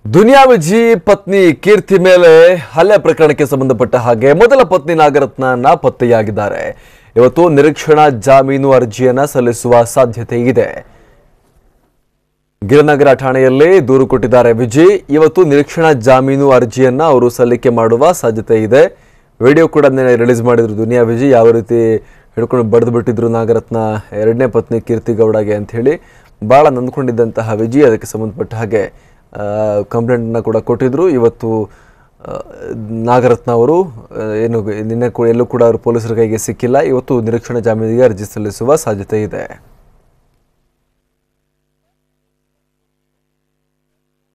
ದುನಿಯಾ ವಿಜಿ ಪತ್ನಿ ಕೀರ್ತಿ ಮೇಲೆ ಹಲ್ಲೆ ಪ್ರಕರಣಕ್ಕೆ ಸಂಬಂಧಪಟ್ಟ ಹಾಗೆ ಮೊದಲ ಪತ್ನಿ ನಾಗರತ್ನ ನಾಪತ್ತೆಯಾಗಿದ್ದಾರೆ ಇವತ್ತು ನಿರೀಕ್ಷಣಾ ಜಾಮೀನು ಅರ್ಜಿಯನ್ನ ಸಲ್ಲಿಸುವ ಸಾಧ್ಯತೆ ಇದೆ ಗಿರಿನಗರ ಠಾಣೆಯಲ್ಲಿ ದೂರು ಕೊಟ್ಟಿದ್ದಾರೆ ವಿಜಯ್ ಇವತ್ತು ನಿರೀಕ್ಷಣಾ ಜಾಮೀನು ಅರ್ಜಿಯನ್ನ ಅವರು ಸಲ್ಲಿಕೆ ಮಾಡುವ ಸಾಧ್ಯತೆ ಇದೆ ವಿಡಿಯೋ ಕೂಡ ನಿನ್ನೆ ರಿಲೀಸ್ ಮಾಡಿದ್ರು ದುನಿಯಾ ವಿಜಯ್ ಯಾವ ರೀತಿ ಹಿಡ್ಕೊಂಡು ಬಡ್ದು ಬಿಟ್ಟಿದ್ರು ನಾಗರತ್ನ ಎರಡನೇ ಪತ್ನಿ ಕೀರ್ತಿ ಗೌಡಗೆ ಅಂತ ಹೇಳಿ ಬಹಳ ನೊಂದ್ಕೊಂಡಿದ್ದಂತಹ ವಿಜಯ್ ಅದಕ್ಕೆ ಸಂಬಂಧಪಟ್ಟ ಹಾಗೆ ಕಂಪ್ಲೇಂಟ್ನ ಕೂಡ ಕೊಟ್ಟಿದ್ರು ಇವತ್ತು ಆ, ನಾಗರತ್ನ ಅವರು ಆ, ಏನು ನಿನ್ನೆ ಕೂ- ಎಲ್ಲೂ ಕೂಡ ಅವರು ಪೊಲೀಸರ ಕೈಗೆ ಸಿಕ್ಕಿಲ್ಲ ಇವತ್ತು ನಿರೀಕ್ಷಣಾ ಜಾಮೀನಿಗೆ ಅರ್ಜಿ ಸಲ್ಲಿಸುವ ಸಾಧ್ಯತೆ ಇದೆ